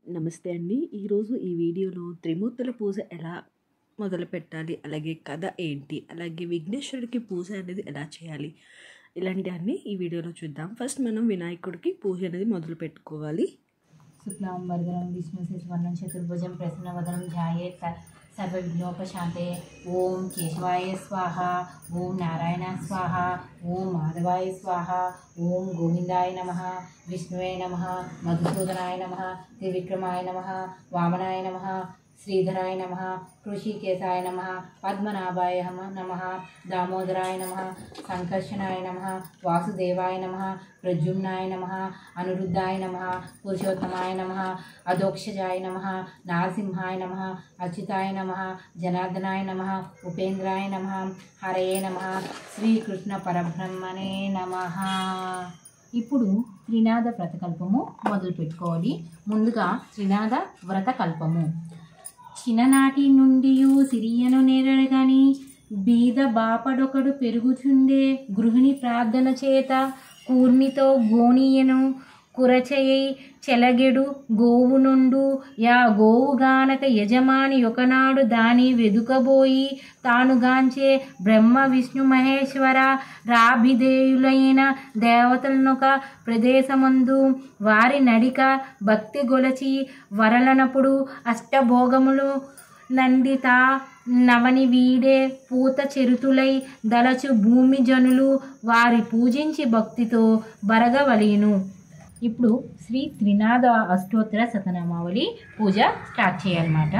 నమస్తే అండి. ఈరోజు ఈ వీడియోలో త్రిమూర్తుల పూజ ఎలా మొదలుపెట్టాలి? అలాగే కథ ఏంటి? అలాగే విఘ్నేశ్వరుడికి పూజ అనేది ఎలా చేయాలి? ఇలాంటివన్నీ ఈ వీడియోలో చూద్దాం. ఫస్ట్ మనం వినాయకుడికి పూజ అనేది మొదలుపెట్టుకోవాలి. శుక్లాం వరదరం విష్ణు శశివర్ణం చతుర్భుజం ప్రసన్నవదనం ధ్యాయేత్ సర్వవిఘ్నోపశాంతే ఓం కేశవాయ స్వాహ ఓం నారాయణ స్వాహ ఓం మాధవాయ స్వాహ ఓం గోవిందాయ నమ విష్ణువే నమ మధుసూదనాయ నమ త్రివిక్రమాయ నమ వామనాయ నమ శ్రీధరాయ నమ ఋషికేశాయ నమ పద్మనాభాయ నమ దామోదరాయ నమ సంకర్షణాయ నమ వాసుదేవాయ నమ ప్రద్యుమ్నాయ నమ అనిరుద్ధాయ నమ పురుషోత్తమాయ నమ అధోక్షజాయ నమ నారసింహాయ నమ అచ్యుతాయ నమ జనార్దనాయ నమ ఉపేంద్రాయ నమ హరయే నమ శ్రీకృష్ణ పరబ్రహ్మణే నమ ఇప్పుడు త్రినాద వ్రతకల్పము మొదలు పెట్టుకోవాలి ముందుగా త్రినాద వ్రతకల్పము చిన్ననాటి నుండి సిరియను నేరడగాని బీద బాపడొకడు పెరుగుచుండే గృహిణి ప్రార్థన చేత కూర్మితో గోనీయను కురచయై చెలగెడు గోవు నుండు యా గోవుగానక యజమాని ఒకనాడు దాని వెదుకబోయి తానుగాంచే బ్రహ్మ విష్ణు మహేశ్వర రాభిధేయులైన దేవతలనొక ప్రదేశమందు వారి నడిక భక్తి గొలచి వరలనప్పుడు అష్టభోగములు నందిత నవని వీడే పూత చెరుతులై దలచు భూమి జనులు వారి పూజించి భక్తితో బరగవలీను ఇప్పుడు శ్రీ త్రినాథ అష్టోత్తర శతనామావళి పూజ స్టార్ట్ చేయాలన్నమాట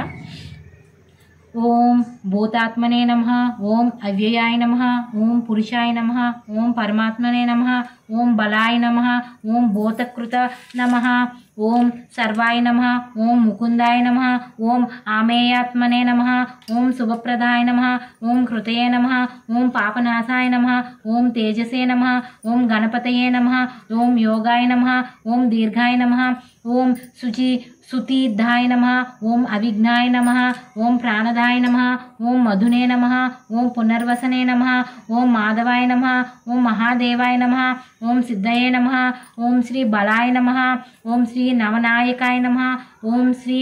ఓం భూతాత్మనే నమ ఓం అవ్యయాయ నమ ఓం పురుషాయ నమ ఓం పరమాత్మనే నమ ఓం బలాయ నమ ఓం భూతకృత నమ ఓం సర్వాయ నమ ఓం ముకుందాయ నమ ఓం ఆమేయాత్మనే నమ ఓం శుభప్రదాయ నమ ఓం కృతయే నమ ఓం పాపనాశాయ నమ ఓం తేజసే నమ ఓం గణపతయే నమ ఓం యోగాయ నమ ఓం దీర్ఘాయ నమ ఓం శుచి సుతీర్థాయ నమ ఓం అవిఘ్నాయ నమ ఓం ప్రాణదాయ నమ ఓం మధునే నమ ఓం పునర్వసనే నమ ఓం మాధవాయ నమ ఓం మహాదేవాయ నమ ఓం సిద్ధయే నమ ఓం శ్రీ బలాయ నమ ఓం శ్రీ నవనాయకాయ నమ ఓం శ్రీ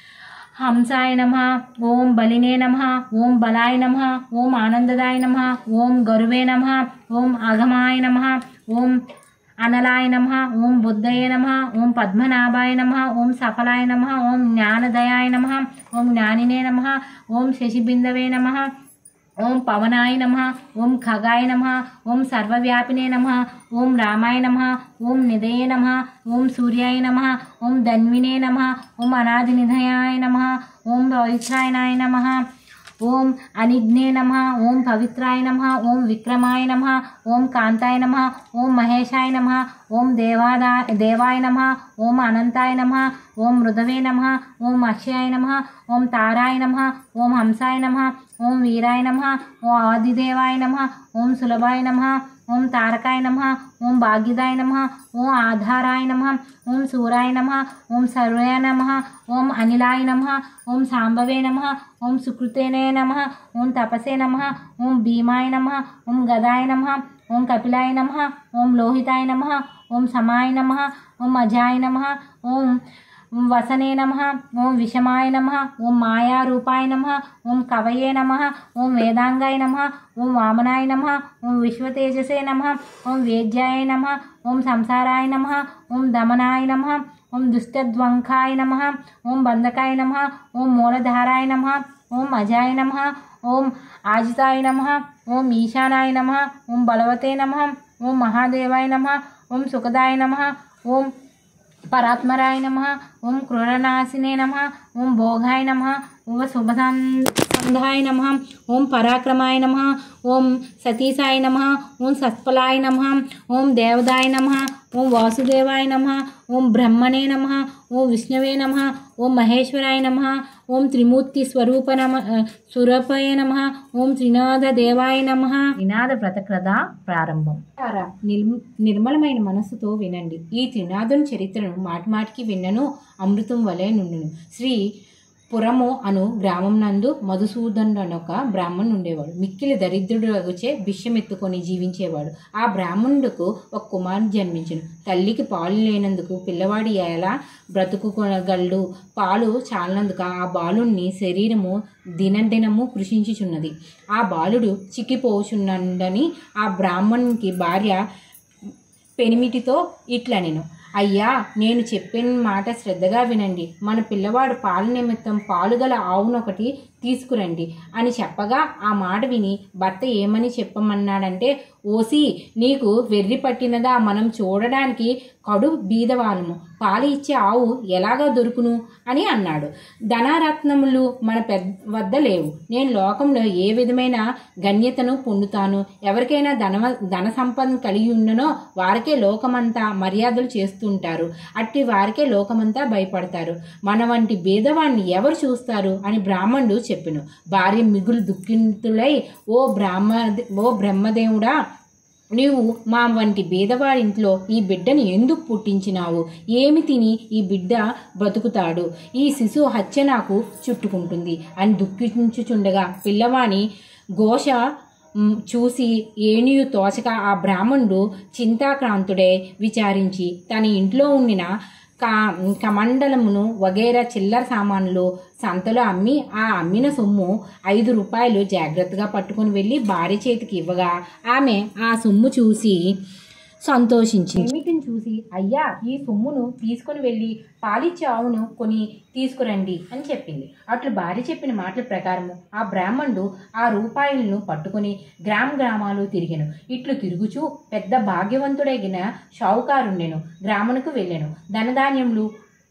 హంసాయ నమ ఓం బలినే నమ ఓం బలాయ నమ ఓం ఆనందదాయ నమ ఓం గరువే నమ ఓం అగమాయ నమ ఓం అనలాయ నమ ఓం బుద్ధయే నమ ఓం పద్మనాభాయ నమ ఓం సఫలాయ నమ ఓం జ్ఞానదయాయ నమ ఓం జ్ఞానినే నమ ఓం శశిబిందవే నమ ఓం పవనాయ నమ ఓం ఖగాయ నమ ఓం సర్వవ్యాపినే నమ ఓం రామాయ నమ ఓం నిధయే నమ ఓం సూర్యాయ నమ ఓం ధన్వినే నమ ఓం అనాది నిధయాయ నమ ఓం పవిత్రాయనాయ నమ ఓం అనిఘ్నే నమ ఓం పవిత్రాయ నమ ఓం విక్రమాయ నమ ఓం కాంతాయ నమ ఓం మహేశాయ నమ ఓం దేవాదా దేవాయ నమ ఓం అనంతాయ నమ ఓం మృదవే నమ ఓం అక్షయాయ నమ ఓం తారాయ నమ ఓం హంసాయ నమ ఓం వీరాయ నమ ఓం ఆదిదేవాయ నమ ఓం సులభాయ నమ ఓం తారకాయ నమ ఓం భాగ్యదాయ నమ ఓం ఆధారాయ నమ ఓం సూరాయ నమ ఓం సర్వయ నమ ఓం అనిలాయ నమ ఓం సాంబవే నమ ఓం సుకృతేనే నమ ఓం తపసే నమ ఓం భీమాయ నమ ఓం గదాయ నమ ఓం కపిలాయ నమ ఓం లోహితాయ నమ ఓం సమాయ నమ ఓం అజాయ నమ ఓం వసనే నమ ఓం విషమాయ నమ ఓం మాయారూపాయ నమ ఓం కవయే నమ ఓం వేదాంగాయ నమ ఓం వామనాయ నమ ఓం విశ్వతేజసే నమ ఓం వేద్యాయ నమ ఓం సంసారాయ నమ ఓం దమనాయ నమ ఓం దుష్టద్వంకాయ నమ ఓం బంధకాయ నమ ఓం మూలధారాయ నమ ఓం అజాయ నమ ఓం ఆజితాయ నమ ఓం ఈశానాయ నమ ఓం బలవతే నమ ఓం మహాదేవాయ నమ ఓం సుఖదాయ నమ ఓం పరాత్మరాయ నమ ఓం క్రూరనాశినే నమ ఓం భోగాయ నమ ఓం శుభసంధాయ నమ ఓం పరాక్రమాయ నమ ఓం సతీసాయ నమ ఓం సత్ఫలాయ నమ ఓం దేవదాయ నమ ఓం వాసుదేవాయ నమ ఓం బ్రహ్మణే నమ ఓం విష్ణవే నమ ఓం మహేశ్వరాయ నమ ఓం త్రిమూర్తి స్వరూప నమ స్వరూపాయ నమ ఓం త్రినాథ దేవాయ నమ త్రినాథ వ్రతకథ ప్రారంభం నిర్- నిర్మలమైన మనస్సుతో వినండి ఈ త్రినాథుని చరిత్రను మాటిమాటికి విన్నను అమృతం వలె నుండును శ్రీ పురము అను గ్రామం నందు మధుసూదనుడు అని ఒక బ్రాహ్మణుడు ఉండేవాడు మిక్కిలి దరిద్రుడు వచ్చే భిక్షమెత్తుకొని జీవించేవాడు ఆ బ్రాహ్మణుడుకు ఒక కుమారుడు జన్మించును తల్లికి పాలు లేనందుకు పిల్లవాడి ఎలా బ్రతుకుకొనగలడు పాలు చాలనందుకు ఆ బాలుణ్ణి శరీరము దినదినము కృషించుచున్నది ఆ బాలుడు చిక్కిపోచున్నదని ఆ బ్రాహ్మణునికి భార్య పెనిమిటితో ఇట్లా నేను అయ్యా నేను చెప్పిన మాట శ్రద్ధగా వినండి మన పిల్లవాడు పాల నిమిత్తం పాలుగల ఆవునొకటి తీసుకురండి అని చెప్పగా ఆ మాట విని భర్త ఏమని చెప్పమన్నాడంటే ఓసి నీకు వెర్రి పట్టినదా మనం చూడడానికి కడు బీదవాళ్ళము పాలు ఇచ్చే ఆవు ఎలాగా దొరుకును అని అన్నాడు ధనరత్నములు మన పెద్ద వద్ద లేవు నేను లోకంలో ఏ విధమైన గణ్యతను పొందుతాను ఎవరికైనా ధన ధన సంపద కలిగి ఉన్ననో వారికే లోకమంతా మర్యాదలు చేస్తుంటారు అట్టి వారికే లోకమంతా భయపడతారు మన వంటి భేదవాణ్ణి ఎవరు చూస్తారు అని బ్రాహ్మణుడు చెప్పెను భార్య మిగులు దుఃఖితులై ఓ బ్రాహ్మ ఓ బ్రహ్మదేవుడా నీవు మా వంటి బీదవాడింట్లో ఈ బిడ్డని ఎందుకు పుట్టించినావు ఏమి తిని ఈ బిడ్డ బ్రతుకుతాడు ఈ శిశువు హత్య నాకు చుట్టుకుంటుంది అని దుఃఖించుచుండగా పిల్లవాని ఘోష మ్, చూసి ఏనియు తోచక ఆ బ్రాహ్మణుడు చింతాక్రాంతుడే విచారించి తన ఇంట్లో ఉండిన కా కమండలమును వగైరా చిల్లర సామాన్లు సంతలో అమ్మి ఆ అమ్మిన సొమ్ము ఐదు రూపాయలు జాగ్రత్తగా పట్టుకొని వెళ్ళి భార్య చేతికి ఇవ్వగా ఆమె ఆ సొమ్ము చూసి సంతోషించింది ఏమిటిని చూసి అయ్యా ఈ సొమ్మును తీసుకొని వెళ్ళి పాలిచ్చే ఆవును కొని తీసుకురండి అని చెప్పింది అట్లు భార్య చెప్పిన మాటల ప్రకారము ఆ బ్రాహ్మణుడు ఆ రూపాయలను పట్టుకొని గ్రామ గ్రామాలు తిరిగెను ఇట్లు తిరుగుచూ పెద్ద భాగ్యవంతుడైన షావుకారుండెను గ్రామమునకు వెళ్ళెను ధనధాన్యములు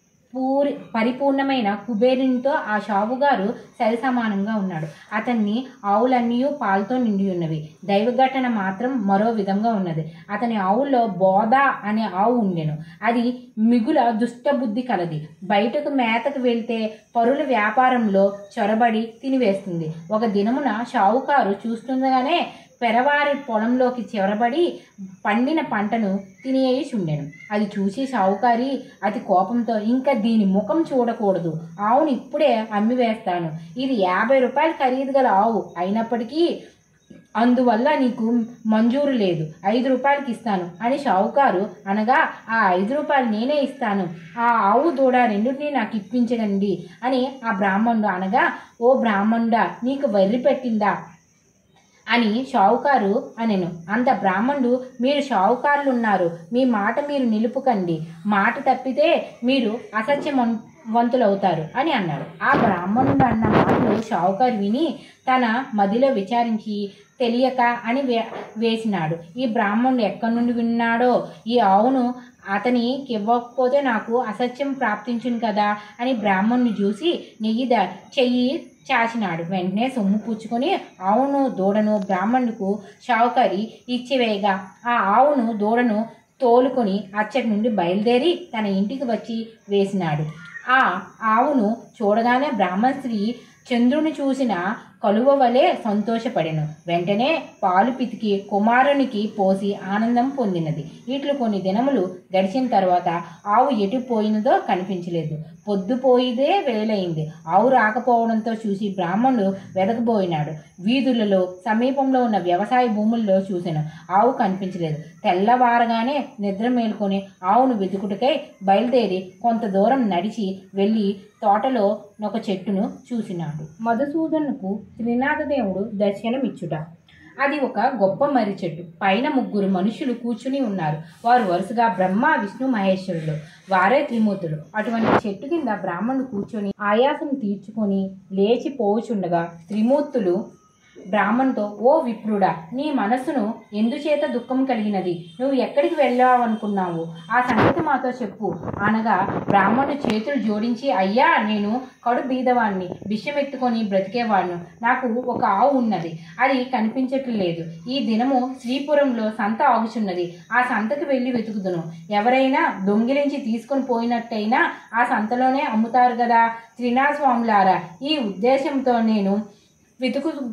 పూరి పరిపూర్ణమైన కుబేరునితో ఆ షావుగారు సరి సమానంగా ఉన్నాడు అతన్ని ఆవులన్నీ పాలతో నిండి ఉన్నవి దైవఘటన మాత్రం మరో విధంగా ఉన్నది అతని ఆవుల్లో బోధ అనే ఆవు ఉండెను అది మిగుల దుష్టబుద్ధి కలది బయటకు మేతకు వెళ్తే పరుల వ్యాపారంలో చొరబడి తినివేస్తుంది ఒక దినమున షావుకారు చూస్తుండగానే పెరవారి పొలంలోకి చెరబడి పండిన పంటను తినేయుచుండెను అది చూసి షావుకారి అతి కోపంతో ఇంకా దీని ముఖం చూడకూడదు ఆవును ఇప్పుడే అమ్మివేస్తాను ఇది యాభై రూపాయలు ఖరీదు గల ఆవు అయినప్పటికీ అందువల్ల నీకు మంజూరు లేదు ఐదు రూపాయలకి ఇస్తాను అని షావుకారు అనగా ఆ ఐదు రూపాయలు నేనే ఇస్తాను ఆ ఆవు దూడ రెండింటినీ నాకు ఇప్పించదండి అని ఆ బ్రాహ్మణుడు అనగా ఓ బ్రాహ్మణుడా నీకు వెర్రి పెట్టిందా అని షావుకారు అనెను అంత బ్రాహ్మణుడు మీరు షావుకారులు ఉన్నారు మీ మాట మీరు నిలుపుకండి మాట తప్పితే మీరు అసత్యమం వంతులవుతారు అని అన్నాడు ఆ బ్రాహ్మణుడు అన్న మాటలు షావుకారు విని తన మదిలో విచారించి తెలియక అని వే వేసినాడు ఈ బ్రాహ్మణుడు ఎక్కడి నుండి విన్నాడో ఈ ఆవును అతనికి ఇవ్వకపోతే నాకు అసత్యం ప్రాప్తించును కదా అని బ్రాహ్మణుని చూసి నెయ్యి ద చెయ్యి చాచినాడు వెంటనే సొమ్ము పుచ్చుకొని ఆవును దూడను బ్రాహ్మణుకు షావుకారి ఇచ్చివేయగా ఆ ఆవును దూడను తోలుకొని అచ్చటి నుండి బయలుదేరి తన ఇంటికి వచ్చి వేసినాడు ఆ ఆవును చూడగానే బ్రాహ్మణ స్త్రీ చంద్రుని చూసిన కలువ వలె సంతోషపడెను వెంటనే పాలు పితికి కుమారునికి పోసి ఆనందం పొందినది ఇట్లు కొన్ని దినములు గడిచిన తర్వాత ఆవు ఎటు పోయినదో కనిపించలేదు పొద్దుపోయిదే వేలైంది ఆవు రాకపోవడంతో చూసి బ్రాహ్మణుడు వెదకబోయినాడు వీధులలో సమీపంలో ఉన్న వ్యవసాయ భూముల్లో చూశాను ఆవు కనిపించలేదు తెల్లవారగానే నిద్ర మేల్కొని ఆవును వెతుకుటకై బయలుదేరి కొంత దూరం నడిచి వెళ్ళి తోటలో ఒక చెట్టును చూసినాడు మధుసూదనుకు త్రినాథదేవుడు దర్శనమిచ్చుట అది ఒక గొప్ప మర్రి చెట్టు పైన ముగ్గురు మనుషులు కూర్చుని ఉన్నారు వారు వరుసగా బ్రహ్మ విష్ణు మహేశ్వరులు వారే త్రిమూర్తులు అటువంటి చెట్టు కింద బ్రాహ్మణుడు కూర్చొని ఆయాసం తీర్చుకొని లేచి పోవుచుండగా త్రిమూర్తులు బ్రాహ్మణ్తో ఓ విప్రుడా నీ మనస్సును ఎందుచేత దుఃఖం కలిగినది నువ్వు ఎక్కడికి వెళ్ళావనుకున్నావు ఆ సంగతి మాతో చెప్పు అనగా బ్రాహ్మణుడు చేతులు జోడించి అయ్యా నేను కడు బీదవాణ్ణి బిషమెత్తుకొని బ్రతికేవాడును నాకు ఒక ఆవు ఉన్నది అది కనిపించట్లేదు ఈ దినము శ్రీపురంలో సంత ఆగుచున్నది ఆ సంతకు వెళ్ళి వెతుకుదును ఎవరైనా దొంగిలించి తీసుకొని పోయినట్టయినా ఆ సంతలోనే అమ్ముతారు కదా త్రినాథస్వాములారా ఈ ఉద్దేశంతో నేను వెతుకు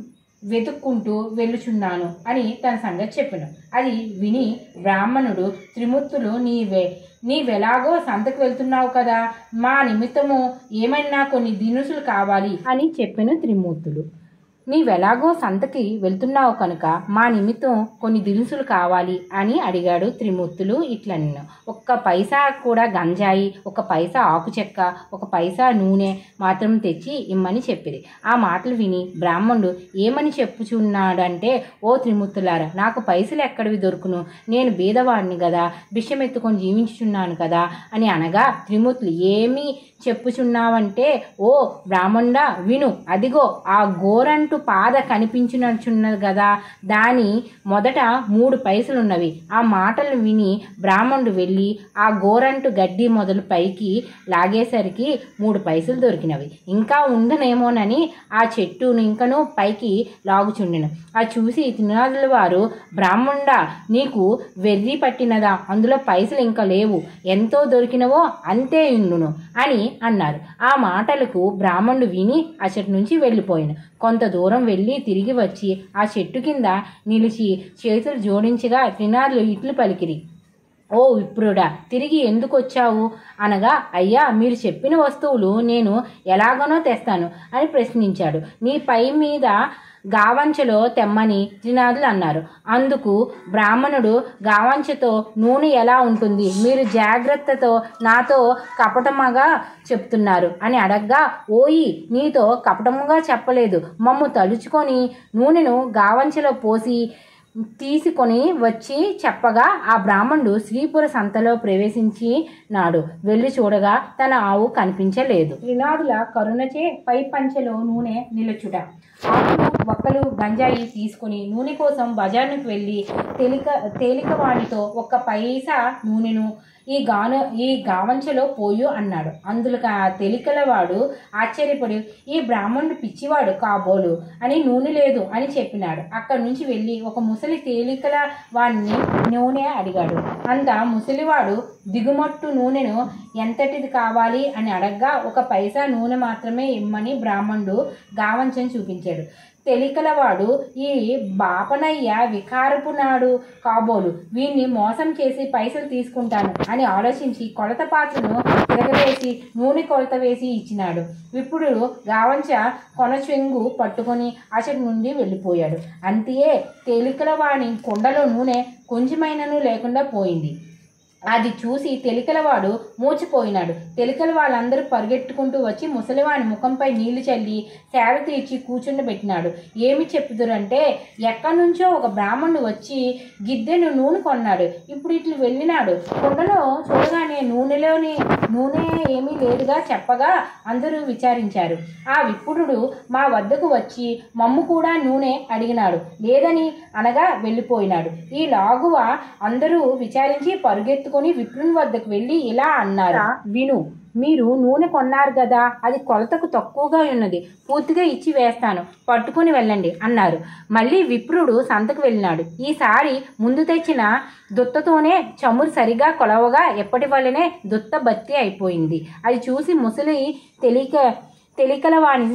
వెతుక్కుంటూ వెళ్ళుచున్నాను అని తన సంగతి చెప్పాను అది విని బ్రాహ్మణుడు త్రిమూర్తులు నీవే నీవెలాగో సంతకు వెళ్తున్నావు కదా మా నిమిత్తము ఏమైనా కొన్ని దినుసులు కావాలి అని చెప్పాను త్రిమూర్తులు నీవెలాగో సంతకి వెళ్తున్నావు కనుక మా నిమిత్తం కొన్ని దినుసులు కావాలి అని అడిగాడు త్రిమూర్తులు ఇట్లన్న ఒక్క పైసా కూడా గంజాయి ఒక పైసా ఆకు చెక్క ఒక పైసా నూనె మాత్రం తెచ్చి ఇమ్మని చెప్పిరి ఆ మాటలు విని బ్రాహ్మణుడు ఏమని చెప్పుచున్నాడంటే ఓ త్రిమూర్తులారా నాకు పైసలు ఎక్కడివి దొరుకును నేను బీదవాడిని కదా బిషం ఎత్తుకొని జీవించుచున్నాను కదా అని అనగా త్రిమూర్తులు ఏమి చెప్పుచున్నావంటే ఓ బ్రాహ్మణుడా విను అదిగో ఆ గోరంటు పాద కనిపించినచున్నది కదా దాని మొదట మూడు పైసలున్నవి ఆ మాటలు విని బ్రాహ్మణుడు వెళ్ళి ఆ గోరంటు గడ్డి మొదలు పైకి లాగేసరికి మూడు పైసలు దొరికినవి ఇంకా ఉండనేమోనని ఆ చెట్టును ఇంకను పైకి లాగుచుండెను ఆ చూసి తినాదుల వారు బ్రాహ్మణుడా నీకు వెర్రి పట్టినదా అందులో పైసలు ఇంకా లేవు ఎంతో దొరికినవో అంతే ఇండును అని అన్నారు ఆ మాటలకు బ్రాహ్మణుడు విని ఆ చెట్టు నుంచి వెళ్ళిపోయాను కొంత దూరం వెళ్ళి తిరిగి వచ్చి ఆ చెట్టు కింద నిలిచి చేతులు జోడించగా త్రినాదులు ఇట్లు పలికిరి ఓ విప్రుడా తిరిగి ఎందుకు వచ్చావు అనగా అయ్యా మీరు చెప్పిన వస్తువులు నేను ఎలాగనో తెస్తాను అని ప్రశ్నించాడు నీ పై మీద గావంచలో తెమ్మని త్రినాథులు అన్నారు అందుకు బ్రాహ్మణుడు గావంచతో నూనె ఎలా ఉంటుంది మీరు జాగ్రత్తతో నాతో కపటముగా చెప్తున్నారు అని అడగ్గా ఓయి నీతో కపటముగా చెప్పలేదు మమ్ము తలుచుకొని నూనెను గావంచలో పోసి తీసుకొని వచ్చి చెప్పగా ఆ బ్రాహ్మణుడు శ్రీపుర సంతలో ప్రవేశించి నాడు వెళ్ళి చూడగా తన ఆవు కనిపించలేదు త్రినాదుల కరుణచే పై పంచెలో నూనె నిలుచుట ఆకులు ఒక్కలు గంజాయి తీసుకుని నూనె కోసం బజార్నికి వెళ్ళి తేలిక తేలిక వాడితో ఒక్క పైసా నూనెను ఈ గాను ఈ గావంచలో పోయు అన్నాడు అందులో ఆ తెలికల వాడు ఆశ్చర్యపడి ఈ బ్రాహ్మణుడు పిచ్చివాడు కాబోలు అని నూనె లేదు అని చెప్పినాడు అక్కడి నుంచి వెళ్ళి ఒక ముసలి తేలికల వాడిని నూనె అడిగాడు అంత ముసలివాడు దిగుమట్టు నూనెను ఎంతటిది కావాలి అని అడగ్గా ఒక పైసా నూనె మాత్రమే ఇమ్మని బ్రాహ్మణుడు గావంచని చూపించాడు తెలికలవాడు ఈ బాపనయ్య వికారపు నాడు కాబోలు వీణ్ణి మోసం చేసి పైసలు తీసుకుంటాను అని ఆలోచించి కొలత పాత్రను తిరగవేసి నూనె కొలత వేసి ఇచ్చినాడు ఇప్పుడు గావంచ కొనచెంగు పట్టుకొని అచటి నుండి వెళ్ళిపోయాడు అంతే తేలికల వాణి కుండలో నూనె కొంచెమైనను లేకుండా పోయింది అది చూసి తెలికలవాడు మూచిపోయినాడు తెలికల వాళ్ళందరూ పరిగెట్టుకుంటూ వచ్చి ముసలివాని ముఖంపై నీళ్లు చల్లి సేద తీర్చి కూర్చుండబెట్టినాడు ఏమి చెప్పుదురంటే ఎక్కడి నుంచో ఒక బ్రాహ్మణుడు వచ్చి గిద్దెను నూనె కొన్నాడు ఇప్పుడు ఇట్లు వెళ్ళినాడు కుండలో చూడగానే నూనెలోని నూనె ఏమీ లేదుగా చెప్పగా అందరూ విచారించారు ఆ విప్పుడు మా వద్దకు వచ్చి మమ్ము కూడా నూనె అడిగినాడు లేదని అనగా వెళ్ళిపోయినాడు ఈ లాగువ అందరూ విచారించి పరుగెత్తుకొని విప్రుని వద్దకు వెళ్ళి ఇలా అన్నారు విను మీరు నూనె కొన్నారు కదా అది కొలతకు తక్కువగా ఉన్నది పూర్తిగా ఇచ్చి వేస్తాను పట్టుకుని వెళ్ళండి అన్నారు మళ్ళీ విప్రుడు సంతకు వెళ్ళినాడు ఈసారి ముందు తెచ్చిన దుత్తతోనే చమురు సరిగా కొలవగా ఎప్పటి వల్లనే దుత్త బత్తి అయిపోయింది అది చూసి ముసలి తెలియక తెలికల వాణి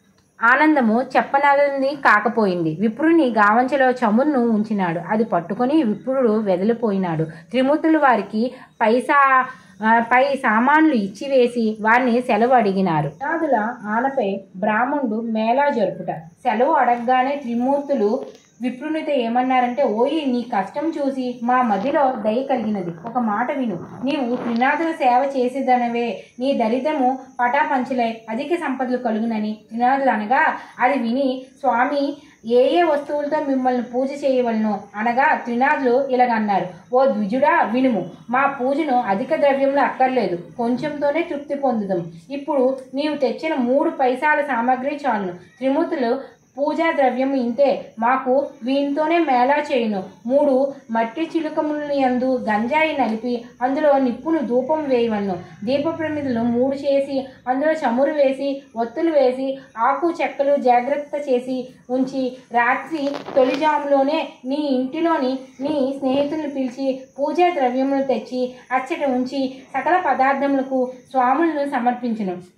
ఆనందము చెప్పనది కాకపోయింది విప్రుని గావంచలో చమురును ఉంచినాడు అది పట్టుకొని విప్రుడు వెదలిపోయినాడు త్రిమూర్తులు వారికి పైసా ఆ, పై సామాన్లు ఇచ్చివేసి వారిని సెలవు అడిగినారు నాదుల ఆనపై బ్రాహ్మణుడు మేళా జరుపుట సెలవు అడగగానే త్రిమూర్తులు విప్రునితో ఏమన్నారంటే ఓయి నీ కష్టం చూసి మా మదిలో దయ కలిగినది ఒక మాట విను నీవు త్రినాథుల సేవ చేసేదనవే నీ దరిద్రము పటాపంచలై అధిక సంపదలు కలుగునని త్రినాథులు అనగా అది విని స్వామి ఏ ఏ వస్తువులతో మిమ్మల్ని పూజ చేయవలను అనగా త్రినాథులు ఇలాగన్నారు ఓ ద్విజుడా వినుము మా పూజను అధిక ద్రవ్యంలో అక్కర్లేదు కొంచెంతోనే తృప్తి పొందుదాం ఇప్పుడు నీవు తెచ్చిన మూడు పైసాల సామాగ్రి చాలును త్రిమూర్తులు పూజా ద్రవ్యము ఇంతే మాకు వీనితోనే మేళా చేయును మూడు మట్టి చిలుకములను యందు గంజాయి నలిపి అందులో నిప్పును ధూపం వేయవలను దీప ప్రమిదలు మూడు చేసి అందులో చమురు వేసి ఒత్తులు వేసి ఆకు చెక్కలు జాగ్రత్త చేసి ఉంచి రాత్రి తొలిజాములోనే నీ ఇంటిలోని నీ స్నేహితులను పిలిచి పూజా ద్రవ్యములు తెచ్చి అచ్చట ఉంచి సకల పదార్థములకు స్వాములను సమర్పించును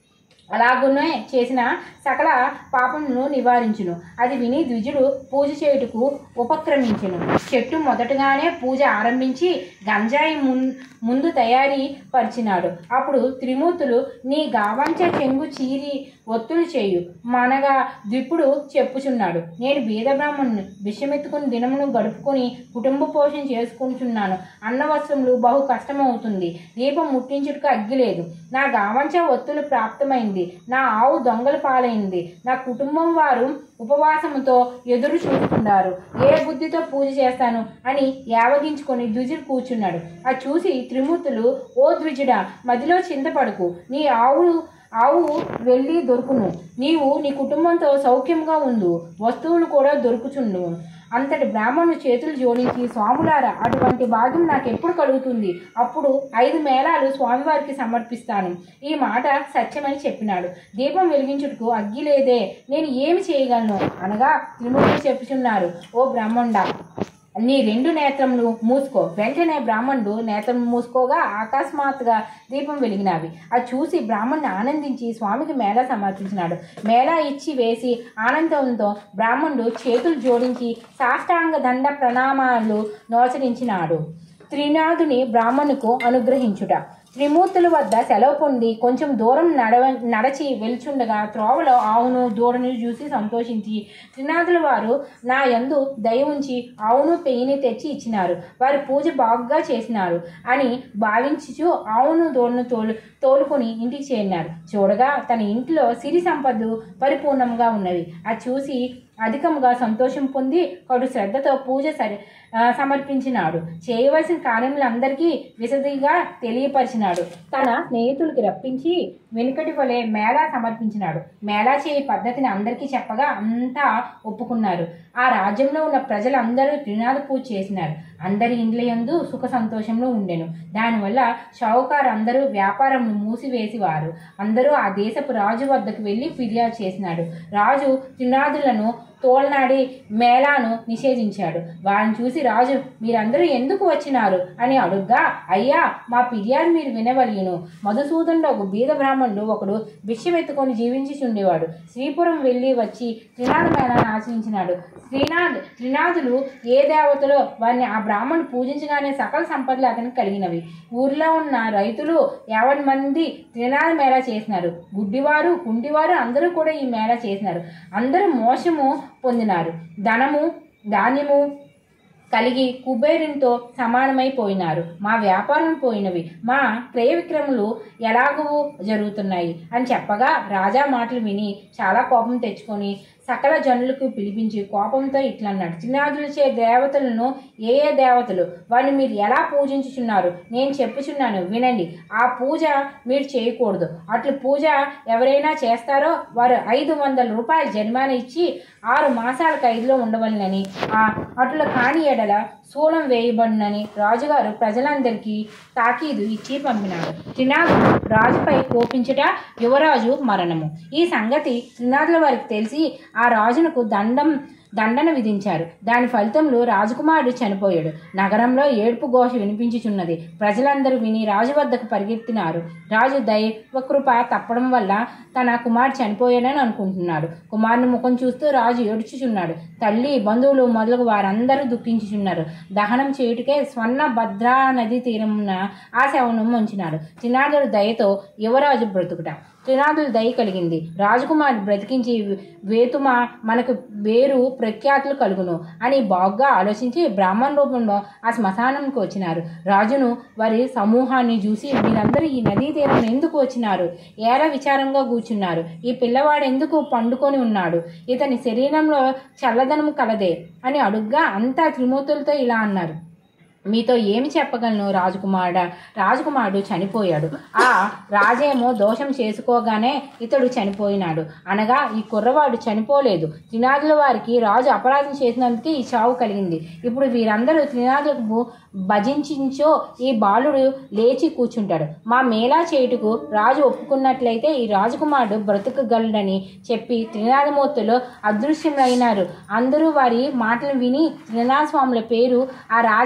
అలాగునే చేసిన సకల పాపమును నివారించును అది విని ద్విజుడు పూజ చేయుటకు ఉపక్రమించును చెట్టు మొదటగానే పూజ ఆరంభించి గంజాయి మున్ ముందు తయారీ పరిచినాడు అప్పుడు త్రిమూర్తులు నీ గావంచ చెంగు చీరి ఒత్తులు చేయు మనగా ద్విపుడు చెప్పుచున్నాడు నేను బీద బ్రాహ్మణుని విషమెత్తుకుని దినమును గడుపుకొని కుటుంబ పోషణ చేసుకుంటున్నాను అన్న వస్త్రములు బహు కష్టమవుతుంది దీపం ముట్టించుటకు అగ్గి లేదు నా గావంచ ఒత్తులు ప్రాప్తమైంది నా ఆవు దొంగల పాలైంది నా కుటుంబం వారు ఉపవాసముతో ఎదురు చూస్తున్నారు ఏ బుద్ధితో పూజ చేస్తాను అని యావగించుకొని ద్విజుడు కూర్చున్నాడు అది చూసి త్రిమూర్తులు ఓ ద్విజుడా మదిలో చింతపడకు నీ ఆవు ఆవు వెళ్ళి దొరుకును నీవు నీ కుటుంబంతో సౌఖ్యంగా ఉండు వస్తువులు కూడా దొరుకుచుండు అంతటి బ్రాహ్మణుడు చేతులు జోడించి స్వాములారా అటువంటి భాగ్యం నాకు ఎప్పుడు కలుగుతుంది అప్పుడు ఐదు మేళాలు స్వామివారికి సమర్పిస్తాను ఈ మాట సత్యమని చెప్పినాడు దీపం వెలిగించుటకు అగ్గి లేదే నేను ఏమి చేయగలను అనగా త్రిమూర్తులు చెప్పుచున్నారు ఓ బ్రాహ్మణుడా నీ రెండు నేత్రములు మూసుకో వెంటనే బ్రాహ్మణుడు నేత్రం మూసుకోగా అకస్మాత్తుగా దీపం వెలిగినవి అది చూసి బ్రాహ్మణుడు ఆనందించి స్వామికి మేళ సమర్పించినాడు మేళ ఇచ్చి వేసి ఆనందంతో బ్రాహ్మణుడు చేతులు జోడించి సాష్టాంగ దండ ప్రణామాలు నోచరించినాడు త్రినాథుని బ్రాహ్మణుకు అనుగ్రహించుట త్రిమూర్తుల వద్ద సెలవు పొంది కొంచెం దూరం నడవ నడచి వెళ్చుండగా త్రోవలో ఆవును దూడను చూసి సంతోషించి త్రినాథుల వారు నా యందు దయ ఉంచి ఆవును పెయిని తెచ్చి ఇచ్చినారు వారి పూజ బాగుగా చేసినారు అని భావించుచు ఆవును దూడను తోలు తోలుకొని ఇంటికి చేరినారు చూడగా తన ఇంట్లో సిరి సంపదలు పరిపూర్ణంగా ఉన్నవి అది చూసి అధికముగా సంతోషం పొంది కడు శ్రద్ధతో పూజ సరి ఆ, సమర్పించినాడు చేయవలసిన కార్యములందరికీ విశదిగా తెలియపరిచినాడు తన స్నేహితులకి రప్పించి వెనుకటి వలె మేళా సమర్పించినాడు మేళా చేయి పద్ధతిని అందరికీ చెప్పగా అంతా ఒప్పుకున్నారు ఆ రాజ్యంలో ఉన్న ప్రజలందరూ త్రినాథ పూజ చేసినారు అందరి ఇండ్ల యందు సుఖ సంతోషంలో ఉండెను దానివల్ల షావుకారు అందరూ వ్యాపారం మూసివేసివారు అందరూ ఆ దేశపు రాజు వద్దకు వెళ్ళి ఫిర్యాదు చేసినాడు రాజు త్రినాథులను తోలనాడి మేళాను నిషేధించాడు వారిని చూసి రాజు మీరందరూ ఎందుకు వచ్చినారు అని అడుగ్గా అయ్యా మా ఫిర్యాదు మీరు వినవలయును మధుసూదనుడు ఒక బీద బ్రాహ్మణుడు ఒకడు భిక్షమెత్తుకొని జీవించి ఉండేవాడు శ్రీపురం వెళ్ళి వచ్చి త్రినాథ మేళాన్ని ఆచరించినాడు శ్రీనాథ్ త్రినాథులు ఏ దేవతలో వారిని ఆ బ్రాహ్మణుడు పూజించగానే సకల సంపదలు అతనికి కలిగినవి ఊర్లో ఉన్న రైతులు యావన్ మంది త్రినాథ మేళా చేసినారు గుడ్డివారు కుంటివారు అందరూ కూడా ఈ మేళా చేసినారు అందరూ మోసము పొందినారు ధనము ధాన్యము కలిగి కుబేరునితో సమానమైపోయినారు మా వ్యాపారం పోయినవి మా క్రయ విక్రములు ఎలాగూ జరుగుతున్నాయి అని చెప్పగా రాజా మాటలు విని చాలా కోపం తెచ్చుకొని సకల జనులకు పిలిపించి కోపంతో ఇట్లా అన్నాడు త్రినాథులచే దేవతలను ఏ ఏ దేవతలు వారిని మీరు ఎలా పూజించుచున్నారు నేను చెప్పుచున్నాను వినండి ఆ పూజ మీరు చేయకూడదు అట్లు పూజ ఎవరైనా చేస్తారో వారు ఐదు వందల రూపాయల జరిమానా ఇచ్చి ఆరు మాసాల ఖైదులో ఉండవలనని ఆ అట్లా కాని ఎడల శూలం వేయబడినని రాజుగారు ప్రజలందరికీ తాకీదు ఇచ్చి పంపినాడు త్రినాథుడు రాజుపై కోపించుట యువరాజు మరణము ఈ సంగతి త్రినాథుల వారికి తెలిసి ఆ రాజునకు దండం దండన విధించారు దాని ఫలితంలో రాజకుమారుడు చనిపోయాడు నగరంలో ఏడుపు ఘోష వినిపించుచున్నది ప్రజలందరూ విని రాజు వద్దకు పరిగెత్తినారు రాజు దైవకృప తప్పడం వల్ల తన కుమారుడు చనిపోయాడని అనుకుంటున్నాడు కుమారుని ముఖం చూస్తూ రాజు ఏడ్చుచున్నాడు తల్లి బంధువులు మొదలగు వారందరూ దుఃఖించుచున్నారు దహనం చేయుటకే స్వర్ణ భద్రా నది తీరమున ఆ శవనం ఉంచినాడు త్రినాథుడు దయతో యువరాజు బ్రతుకుట త్రినాథుడు దయ కలిగింది రాజకుమారి బ్రతికించి వేతుమ మనకు వేరు ప్రఖ్యాతులు కలుగును అని బాగుగా ఆలోచించి బ్రాహ్మణ రూపంలో ఆ శ్మశానంకి వచ్చినారు రాజును వారి సమూహాన్ని చూసి మీరందరూ ఈ నదీ తీరం ఎందుకు వచ్చినారు ఏర విచారంగా కూర్చున్నారు ఈ పిల్లవాడు ఎందుకు పండుకొని ఉన్నాడు ఇతని శరీరంలో చల్లదనం కలదే అని అడుగ్గా అంతా త్రిమూర్తులతో ఇలా అన్నారు మీతో ఏమి చెప్పగలను రాజకుమారుడ రాజకుమారుడు చనిపోయాడు ఆ రాజేమో దోషం చేసుకోగానే ఇతడు చనిపోయినాడు అనగా ఈ కుర్రవాడు చనిపోలేదు త్రినాథుల వారికి రాజు అపరాధం చేసినందుకే ఈ చావు కలిగింది ఇప్పుడు వీరందరూ త్రినాథులకు భజించించో ఈ బాలుడు లేచి కూర్చుంటాడు మా మేళా చేయుటకు రాజు ఒప్పుకున్నట్లయితే ఈ రాజకుమారుడు బ్రతకగలడని చెప్పి త్రినాథమూర్తులు అదృశ్యమైనారు అందరూ వారి మాటలు విని త్రినాథ స్వాముల పేరు ఆ రాజతనయుల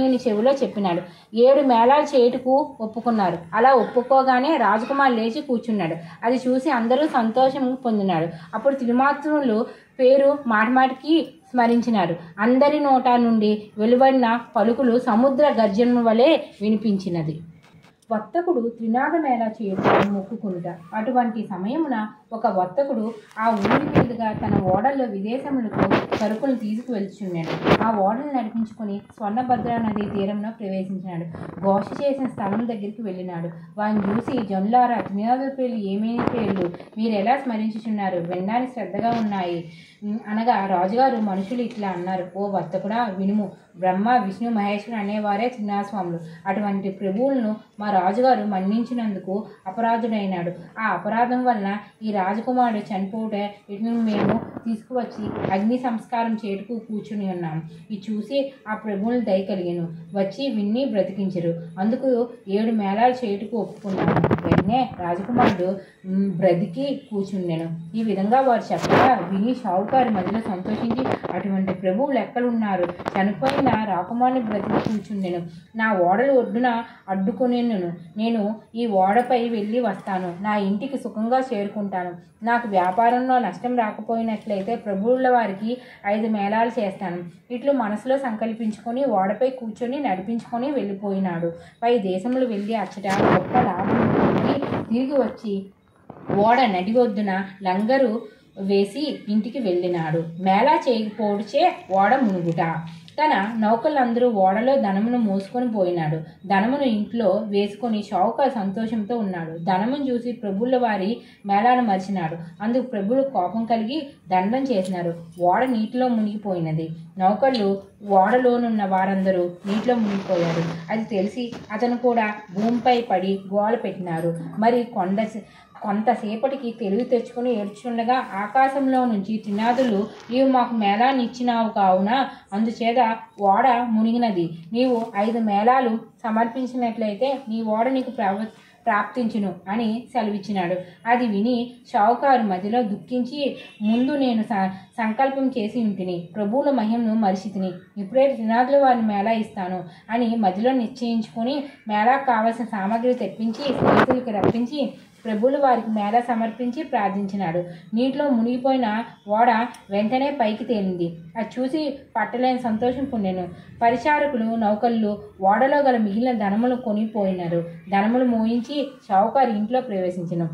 రాజమణిని చెవిలో చెప్పినాడు ఏడు మేళాలు చేయుటకు ఒప్పుకున్నారు అలా ఒప్పుకోగానే రాజకుమార్ లేచి కూర్చున్నాడు అది చూసి అందరూ సంతోషం పొందినాడు అప్పుడు త్రిమాత్రులు పేరు మాటిమాటికి స్మరించినారు అందరి నోట నుండి వెలువడిన పలుకులు సముద్ర గర్జన వలె వినిపించినది వర్తకుడు త్రినాదమేళ చేయడం మొక్కుకుంట అటువంటి సమయమున ఒక వర్తకుడు ఆ ఊరి మీదుగా తన ఓడల్లో విదేశములకు సరుకులు తీసుకువెళ్తున్నాడు ఆ ఓడలు నడిపించుకొని స్వర్ణభద్ర నది తీరంలో ప్రవేశించినాడు ఘోష చేసిన స్థలం దగ్గరికి వెళ్ళినాడు వారిని చూసి జనులారా త్రినాదుల పేర్లు ఏమేమి పేర్లు మీరు ఎలా స్మరించుచున్నారు వినడానికి శ్రద్ధగా ఉన్నాయి ఉమ్, అనగా రాజుగారు మనుషులు ఇట్లా అన్నారు ఓ వర్తకుడా వినుము బ్రహ్మ విష్ణు మహేశ్వరు అనేవారే చిన్నాస్వాములు అటువంటి ప్రభువులను మా రాజుగారు మన్నించినందుకు అపరాధుడైనాడు ఆ అపరాధం వలన ఈ రాజకుమారుడు చనిపోవుట ఇటు మేము తీసుకువచ్చి అగ్ని సంస్కారం చేటుకు కూర్చుని ఉన్నాం ఇది చూసి ఆ ప్రభువులు దయ కలిగాను వచ్చి విన్ని బ్రతికించరు అందుకు ఏడు మేళాలు చేటుకు ఒప్పుకున్నాను వెంటనే రాజకుమారుడు మ్, బ్రతికి కూర్చుండెను ఈ విధంగా వారు చెప్పగా విని షావుకారు మధ్యలో సంతోషించి అటువంటి ప్రభువులు ఎక్కడున్నారు చనిపోయిన రాకుమారుని బ్రతికి కూర్చుండెను నా ఓడలు ఒడ్డున అడ్డుకొనేను నేను ఈ ఓడపై వెళ్ళి వస్తాను నా ఇంటికి సుఖంగా చేరుకుంటాను నాకు వ్యాపారంలో నష్టం రాకపోయినట్లయితే ప్రభువుల వారికి ఐదు మేళాలు చేస్తాను ఇట్లు మనసులో సంకల్పించుకొని ఓడపై కూర్చొని నడిపించుకొని వెళ్ళిపోయినాడు పై దేశములు వెళ్ళి అచ్చట గొప్ప లాభం పొంది తిరిగి వచ్చి ఓడ నడి ఒడ్డున లంగరు వేసి ఇంటికి వెళ్ళినాడు మేళా చేయకపోడిచే ఓడ మునుగుట తన నౌకలందరూ ఓడలో ధనమును మోసుకొని పోయినాడు ధనమును ఇంట్లో వేసుకొని షావుకారు సంతోషంతో ఉన్నాడు ధనమును చూసి ప్రభుల వారి మేళాను మరిచినాడు అందుకు ప్రభులు కోపం కలిగి దండం చేసినారు ఓడ నీటిలో మునిగిపోయినది నౌకళ్ళు ఓడలోనున్న వారందరూ నీటిలో మునిగిపోయారు అది తెలిసి అతను కూడా భూమిపై పడి గోల పెట్టినారు మరి కొండ కొంతసేపటికి తెలివి తెచ్చుకుని ఏడ్చుండగా ఆకాశంలో నుంచి త్రినాదులు నీవు మాకు మేళాన్ని ఇచ్చినావు కావున అందుచేత ఓడ మునిగినది నీవు ఐదు మేళాలు సమర్పించినట్లయితే నీ ఓడ నీకు ప్రవ ప్రాప్తించును అని సెలవిచ్చినాడు అది విని షావుకారు మధ్యలో దుఃఖించి ముందు నేను స- సంకల్పం చేసి ఉంటిని ప్రభువుల మహిమను మరిచితిని ఇప్పుడే త్రినాథుల వారిని మేళా ఇస్తాను అని మధ్యలో నిశ్చయించుకొని మేళాకు కావలసిన సామాగ్రి తెప్పించి స్నేహితులకి రప్పించి ప్రభువులు వారికి మేళ సమర్పించి ప్రార్థించినాడు నీటిలో మునిగిపోయిన ఓడ వెంటనే పైకి తేలింది అది చూసి పట్టలేని సంతోషం పొందాను పరిచారకులు నౌకళ్ళు ఓడలో గల మిగిలిన ధనములు కొనిపోయినారు ధనములు మోయించి షావుకారు ఇంట్లో ప్రవేశించను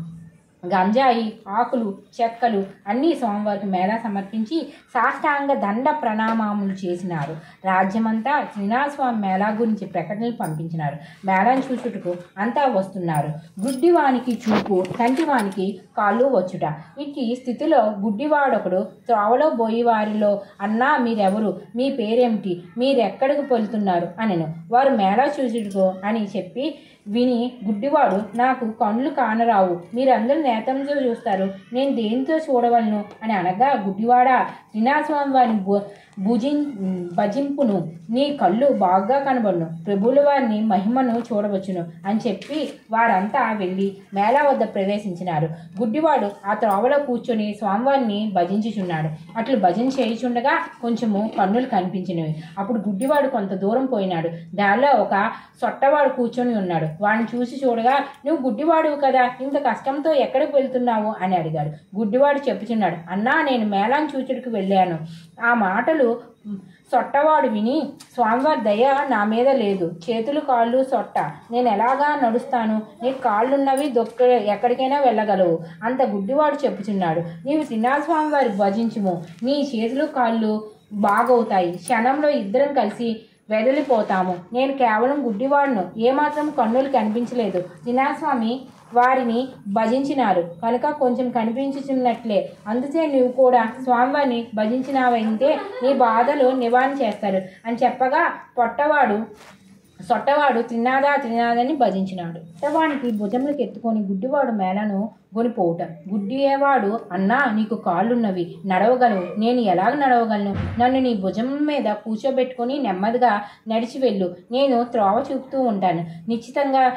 గంజాయి ఆకులు చెక్కలు అన్నీ స్వామివారికి మేళా సమర్పించి సాష్టాంగ దండ ప్రణామాములు చేసినారు రాజ్యమంతా శ్రీనాథస్వామి మేళా గురించి ప్రకటనలు పంపించినారు మేళాను చూచుటకు అంతా వస్తున్నారు గుడ్డివానికి చూపు కంటివానికి కాళ్ళు వచ్చుట ఇట్టి స్థితిలో గుడ్డివాడొకడు త్రోవలో పోయి వారిలో అన్నా మీరెవరు మీ పేరేమిటి మీరెక్కడికి వెళ్తున్నారు అనెను వారు మేళా చూచుటకు అని చెప్పి విని గుడ్డివాడు నాకు కళ్ళు కానరావు మీరందరూ నేతంతో చూస్తారు నేను దేనితో చూడవలను అని అనగా గుడ్డివాడా శ్రీనాథస్వామి వారిని భు భుజిం భజింపును నీ కళ్ళు బాగా కనబడును ప్రభువుల వారిని మహిమను చూడవచ్చును అని చెప్పి వారంతా వెళ్ళి మేళా వద్ద ప్రవేశించినారు గుడ్డివాడు ఆ త్రోవలో కూర్చొని స్వామివారిని భజించుచున్నాడు అట్లు భజన చేయుచుండగా కొంచెము కన్నులు కనిపించినవి అప్పుడు గుడ్డివాడు కొంత దూరం పోయినాడు దానిలో ఒక సొట్టవాడు కూర్చొని ఉన్నాడు వాడిని చూసి చూడగా నువ్వు గుడ్డివాడువు కదా ఇంత కష్టంతో ఎక్కడికి వెళ్తున్నావు అని అడిగాడు గుడ్డివాడు చెప్పుచున్నాడు అన్నా నేను మేళాన్ని చూచుడికి వెళ్ళాను ఆ మాటలు మ్, సొట్టవాడు విని స్వామివారి దయ నా మీద లేదు చేతులు కాళ్ళు సొట్ట నేను ఎలాగా నడుస్తాను నీకు కాళ్ళున్నవి దొక్క ఎక్కడికైనా వెళ్ళగలవు అంత గుడ్డివాడు చెప్పుచున్నాడు నీవు శ్రీనాథస్వామి వారి భజించుము నీ చేతులు కాళ్ళు బాగవుతాయి క్షణంలో ఇద్దరం కలిసి వెదలిపోతాము నేను కేవలం గుడ్డివాడును ఏమాత్రం కన్నులు కనిపించలేదు దినాస్వామి వారిని భజించినారు కనుక కొంచెం కనిపించుచున్నట్లే అందుచే నువ్వు కూడా స్వామివారిని భజించినావంటే నీ బాధలు నివారణ చేస్తారు అని చెప్పగా పొట్టవాడు సొట్టవాడు తిన్నాదా తిన్నాదని భజించినాడు సొట్టవానికి భుజములకు ఎత్తుకొని గుడ్డివాడు మేళను గొనిపోవుట గుడ్డివాడు అన్నా నీకు కాళ్ళున్నవి నడవగలవు నేను ఎలాగ నడవగలను నన్ను నీ భుజం మీద కూర్చోబెట్టుకొని నెమ్మదిగా నడిచి వెళ్ళు నేను త్రోవ చూపుతూ ఉంటాను నిశ్చితంగా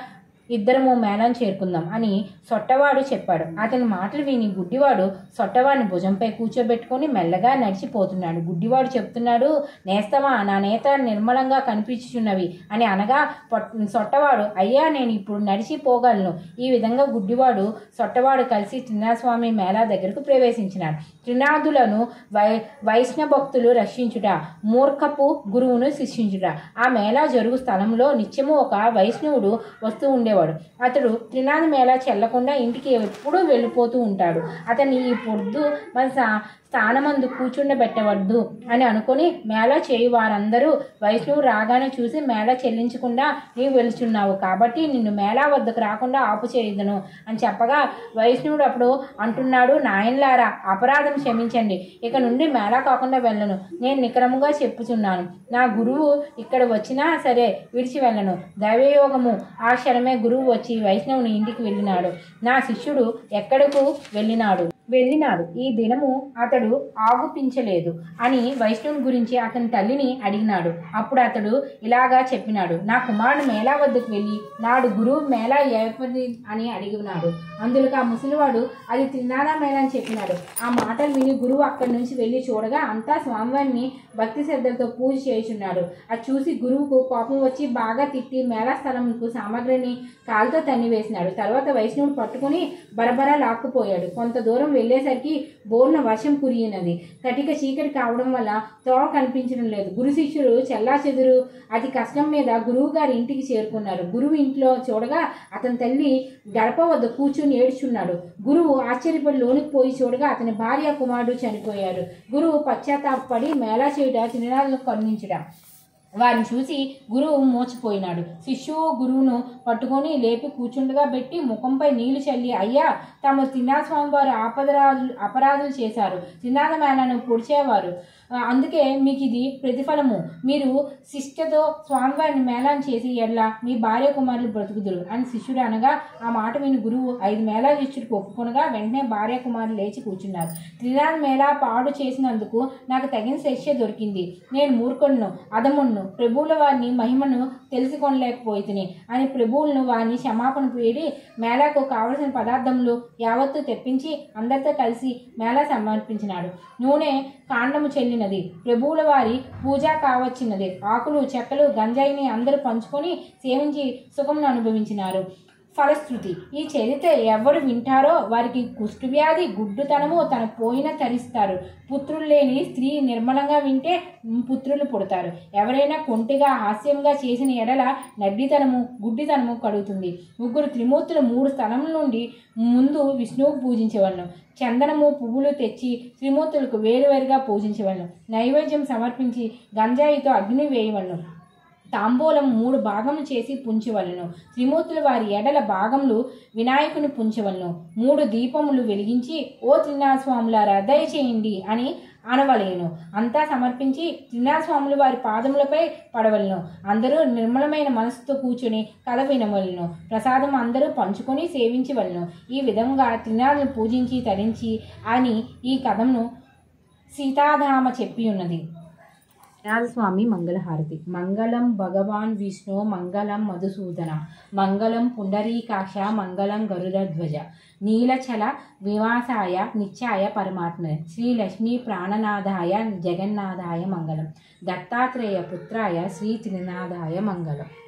ఇద్దరము మేళం చేరుకుందాం అని సొట్టవాడు చెప్పాడు అతని మాటలు విని గుడ్డివాడు సొట్టవాడిని భుజంపై కూర్చోబెట్టుకొని మెల్లగా నడిచిపోతున్నాడు గుడ్డివాడు చెప్తున్నాడు నేస్తమా నా నేత నిర్మలంగా కనిపించుచున్నవి అని అనగా పొట్- సొట్టవాడు అయ్యా నేను ఇప్పుడు నడిచిపోగలను ఈ విధంగా గుడ్డివాడు సొట్టవాడు కలిసి త్రినాథస్వామి మేళా దగ్గరకు ప్రవేశించినాడు త్రినాథులను వై వైష్ణవ భక్తులు రక్షించుట మూర్ఖపు గురువును శిక్షించుట ఆ మేళా జరుగు స్థలంలో నిత్యము ఒక వైష్ణవుడు వస్తూ ఉండేవాడు అతడు త్రినాథ మేళా చెల్లకుండా ఇంటికి ఎప్పుడూ వెళ్ళిపోతూ ఉంటాడు అతన్ని ఈ పొద్దు మన సా- స్థానమందు కూర్చుండబెట్టవద్దు అని అనుకొని మేళా చేయి వారందరూ వైష్ణవు రాగానే చూసి మేళా చెల్లించకుండా నీవు వెళ్తున్నావు కాబట్టి నిన్ను మేళా వద్దకు రాకుండా ఆపు చేయదును అని చెప్పగా వైష్ణవుడు అప్పుడు అంటున్నాడు నాయనలారా అపరాధం క్షమించండి ఇక నుండి మేళా కాకుండా వెళ్ళను నేను నికరముగా చెప్పుచున్నాను నా గురువు ఇక్కడ వచ్చినా సరే విడిచి వెళ్ళను దైవయోగము ఆ క్షణమే గురువు వచ్చి వైష్ణవుని ఇంటికి వెళ్ళినాడు నా శిష్యుడు ఎక్కడకు వెళ్ళినాడు వెళ్ళినాడు ఈ దినము అతడు ఆగుపించలేదు అని వైష్ణవుని గురించి అతని తల్లిని అడిగినాడు అప్పుడు అతడు ఇలాగా చెప్పినాడు నా కుమారుడు మేళా వద్దకు వెళ్ళి నాడు గురువు మేళా ఏపది అని అడిగినాడు అందులో ఆ ముసలివాడు అది తిన్నానా మేళా అని చెప్పినాడు ఆ మాటలు విని గురువు అక్కడి నుంచి వెళ్ళి చూడగా అంతా స్వామివారిని భక్తి శ్రద్ధలతో పూజ చేయుచున్నాడు అది చూసి గురువుకు కోపం వచ్చి బాగా తిట్టి మేళా స్థలంకు సామాగ్రిని కాలుతో తన్ని వేసినాడు తర్వాత వైష్ణవుడు పట్టుకుని బరబరా లాక్కుపోయాడు కొంత దూరం వెళ్ళేసరికి బోర్న వర్షం కురిగినది కటిక చీకటి కావడం వల్ల త్రోవ కనిపించడం లేదు గురు శిష్యుడు చెల్లా చెదురు అతి కష్టం మీద గురువు గారి ఇంటికి చేరుకున్నారు గురువు ఇంట్లో చూడగా అతని తల్లి గడప వద్ద కూర్చుని ఏడ్చున్నాడు గురువు ఆశ్చర్యపడి లోనికి పోయి చూడగా అతని భార్య కుమారుడు చనిపోయారు గురువు పశ్చాత్తాపడి మేళా చేయుట తిరునాళ్ళను కరుణించుట వారిని చూసి గురువు మోచిపోయినాడు శిష్యువు గురువును పట్టుకొని లేపి కూర్చుండగా పెట్టి ముఖంపై నీళ్లు చల్లి అయ్యా తమ తిన్నాస్వామి వారు ఆపదరాజులు అపరాధులు చేశారు తిన్నాద మేళను పొడిచేవారు ఆ, అందుకే మీకు ఇది ప్రతిఫలము మీరు శిష్టతో స్వామివారిని మేళాన్ని చేసి ఎడ్ల మీ భార్య కుమారులు బ్రతుకుదురు అని శిష్యుడు అనగా ఆ మాట విని గురువు ఐదు మేళాలు శిష్యుడికి ఒప్పుకొనగా వెంటనే భార్య కుమారులు లేచి కూర్చున్నారు త్రినాథ మేళా పాడు చేసినందుకు నాకు తగిన శిక్ష దొరికింది నేను మూర్ఖులను అదమును ప్రభువుల వారిని మహిమను తెలుసుకొనలేకపోయితిని అని ప్రభువులను వారిని క్షమాపణ వేడి మేళాకు కావలసిన పదార్థములు యావత్తు తెప్పించి అందరితో కలిసి మేళా సమర్పించినాడు నూనె కాండము చెల్లినది ప్రభువుల వారి పూజ కావచ్చినది ఆకులు చెక్కలు గంజాయిని అందరూ పంచుకొని సేవించి సుఖమును అనుభవించినారు ఫలశ్రుతి ఈ చరిత్ర ఎవరు వింటారో వారికి కుష్ఠవ్యాధి గుడ్డుతనము తన పోయిన తరిస్తారు పుత్రులు లేని స్త్రీ నిర్మలంగా వింటే పుత్రులు పుడతారు ఎవరైనా కొంటిగా హాస్యంగా చేసిన ఎడల నడ్డితనము గుడ్డితనము కలుగుతుంది ముగ్గురు త్రిమూర్తులు మూడు స్థలముల నుండి ముందు విష్ణువుకు పూజించవలను చందనము పువ్వులు తెచ్చి త్రిమూర్తులకు వేరువేరుగా పూజించవలను నైవేద్యం సమర్పించి గంజాయితో అగ్ని వేయవలను తాంబూలం మూడు భాగములు చేసి పుంచవలను త్రిమూర్తులు వారి ఎడల భాగములు వినాయకుని పుంచవలను మూడు దీపములు వెలిగించి ఓ త్రినాథస్వాములారా దయచేయండి అని అనవలేను అంతా సమర్పించి త్రినాథస్వాములు వారి పాదములపై పడవలను అందరూ నిర్మలమైన మనసుతో కూర్చుని కథ వినవలను ప్రసాదం అందరూ పంచుకొని సేవించవలను ఈ విధంగా త్రినాథుని పూజించి తరించి అని ఈ కథను సీతాధామ చెప్పి ఉన్నది స్వామి మంగళహారతి మంగళం భగవాన్ విష్ణు మంగళం మధుసూదన మంగళం పుండరీకాక్ష మంగళం గరుడధ్వజ నీలచల వివాసాయ నిత్యాయ పరమాత్మ శ్రీ లక్ష్మీ ప్రాణనాథాయ జగన్నాథాయ మంగళం దత్తాత్రేయ పుత్రాయ శ్రీ త్రినాథాయ మంగళం